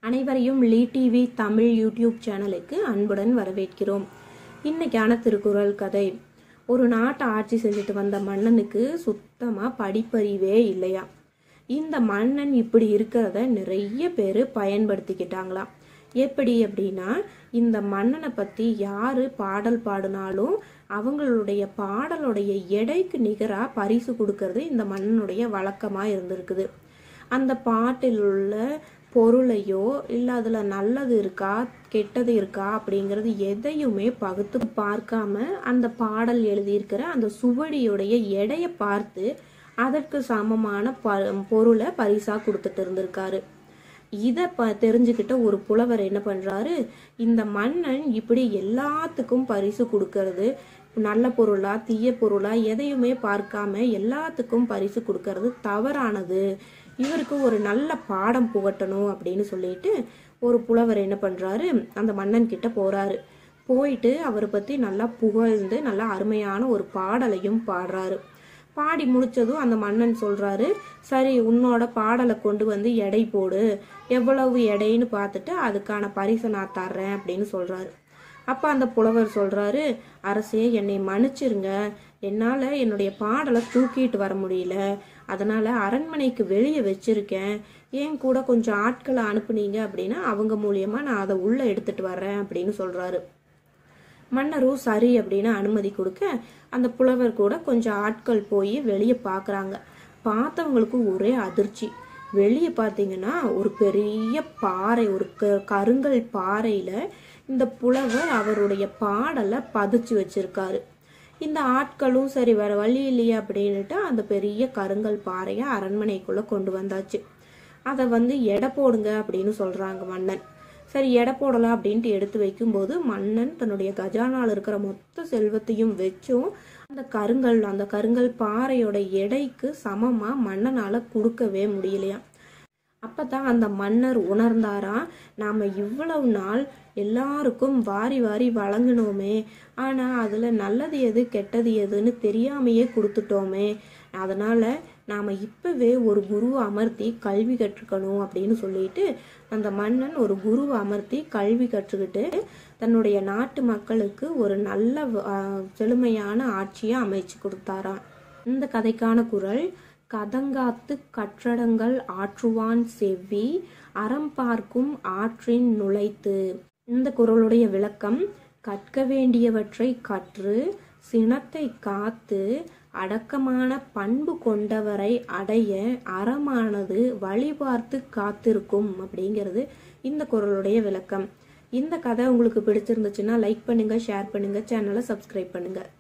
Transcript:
அனைவரையும் லீ TV Tamil YouTube சேனலுக்கு அன்புடன் வரவேற்கிறோம் இன்னைக்கான திருக்குறள் கதை ஒரு நாட்டை ஆட்சி செஞ்சுட்டு வந்த மன்னனுக்கு சுத்தமா படிப்பறிவே இல்லையா இந்த மன்னன் இப்படி இருக்கிறத நிறைய பேர் பயன்படுத்திக்கிட்டாங்களாம் எப்படி அப்படின்னா இந்த மன்னனை பத்தி யாரு பாடல் பாடினாலும் அவங்களுடைய பாடலுடைய எடைக்கு நிகரா பரிசு கொடுக்கறது இந்த மன்னனுடைய வழக்கமா இருந்திருக்குது அந்த பாட்டில் உள்ள பொருளையோ இல்லை அதில் நல்லது இருக்கா கெட்டது இருக்கா அப்படிங்கிறது எதையுமே பகுத்து பார்க்காம அந்த பாடல் எழுதியிருக்கிற அந்த சுவடியுடைய எடையை பார்த்து அதற்கு சமமான ப பொருளை பரிசா கொடுத்துட்டு இருந்திருக்காரு இதை ப தெரிஞ்சுக்கிட்ட ஒரு புலவர் என்ன பண்றாரு இந்த மன்னன் இப்படி எல்லாத்துக்கும் பரிசு கொடுக்கறது நல்ல பொருளா தீய பொருளா எதையுமே பார்க்காம எல்லாத்துக்கும் பரிசு கொடுக்கறது தவறானது இவருக்கு ஒரு நல்ல பாடம் புகட்டணும் அப்படின்னு சொல்லிட்டு ஒரு புலவர் என்ன பண்றாரு அந்த மன்னன் கிட்ட போறாரு போயிட்டு அவரை பத்தி நல்லா புகழ்ந்து நல்லா அருமையான ஒரு பாடலையும் பாடுறாரு பாடி முடிச்சதும் அந்த மன்னன் சொல்றாரு சரி உன்னோட பாடலை கொண்டு வந்து எடை போடு எவ்வளவு எடைன்னு பார்த்துட்டு அதுக்கான பரிசை நான் தர்றேன் அப்படின்னு சொல்றாரு அப்ப அந்த புலவர் சொல்றாரு அரசே என்னை மன்னிச்சிருங்க என்னால என்னுடைய பாடலை தூக்கிட்டு வர முடியல அதனால அரண்மனைக்கு வெளியே வச்சிருக்கேன் ஏன் கூட கொஞ்சம் ஆட்களை அனுப்புனீங்க அப்படின்னா அவங்க மூலியமா நான் அதை உள்ள எடுத்துட்டு வர்றேன் அப்படின்னு சொல்றாரு மன்னரும் சரி அப்படின்னு அனுமதி கொடுக்க அந்த புலவர் கூட கொஞ்சம் ஆட்கள் போய் வெளியே பார்க்குறாங்க பார்த்தவங்களுக்கு ஒரே அதிர்ச்சி வெளியே பார்த்தீங்கன்னா ஒரு பெரிய பாறை ஒரு க- கருங்கல் பாறையில் இந்த புலவர் அவருடைய பாடலை பதிச்சு வச்சிருக்காரு இந்த ஆட்களும் சரி வேற வழி இல்லையா அப்படின்னுட்டு அந்த பெரிய கருங்கல் பாறையை அரண்மனைக்குள்ள கொண்டு வந்தாச்சு அதை வந்து எடை போடுங்க அப்படின்னு சொல்றாங்க மன்னன் சரி எடை போடலாம் அப்படின்ட்டு எடுத்து வைக்கும்போது மன்னன் தன்னுடைய கஜானால இருக்கிற மொத்த செல்வத்தையும் வச்சும் அந்த கருங்கல் அந்த கருங்கல் பாறையோட எடைக்கு சமமா மன்னனால கொடுக்கவே முடியலையாம் அப்பதான் அந்த மன்னர் உணர்ந்தாராம் நாம இவ்வளவு நாள் எல்லாருக்கும் வாரி வாரி வழங்கினோமே ஆனா அதுல நல்லது எது கெட்டது எதுன்னு தெரியாமையே கொடுத்துட்டோமே அதனால நாம இப்பவே ஒரு குருவை அமர்த்தி கல்வி கற்றுக்கணும் அப்படின்னு சொல்லிட்டு அந்த மன்னன் ஒரு குருவை அமர்த்தி கல்வி கற்றுக்கிட்டு தன்னுடைய நாட்டு மக்களுக்கு ஒரு நல்ல ஆஹ், செழுமையான ஆட்சியை அமைச்சு கொடுத்தாராம் இந்த கதைக்கான குரல் கதங்காத்து கற்றடங்கள் ஆற்றுவான் செவ்வி அறம் பார்க்கும் ஆற்றின் நுழைத்து இந்த குரலுடைய விளக்கம் கற்க வேண்டியவற்றை கற்று சினத்தை காத்து அடக்கமான பண்பு கொண்டவரை அடைய அறமானது வழிபார்த்து காத்திருக்கும் அப்படிங்கிறது இந்த குரலுடைய விளக்கம் இந்த கதை உங்களுக்கு பிடிச்சிருந்துச்சுன்னா லைக் பண்ணுங்க ஷேர் பண்ணுங்க சேனலை சப்ஸ்கிரைப் பண்ணுங்க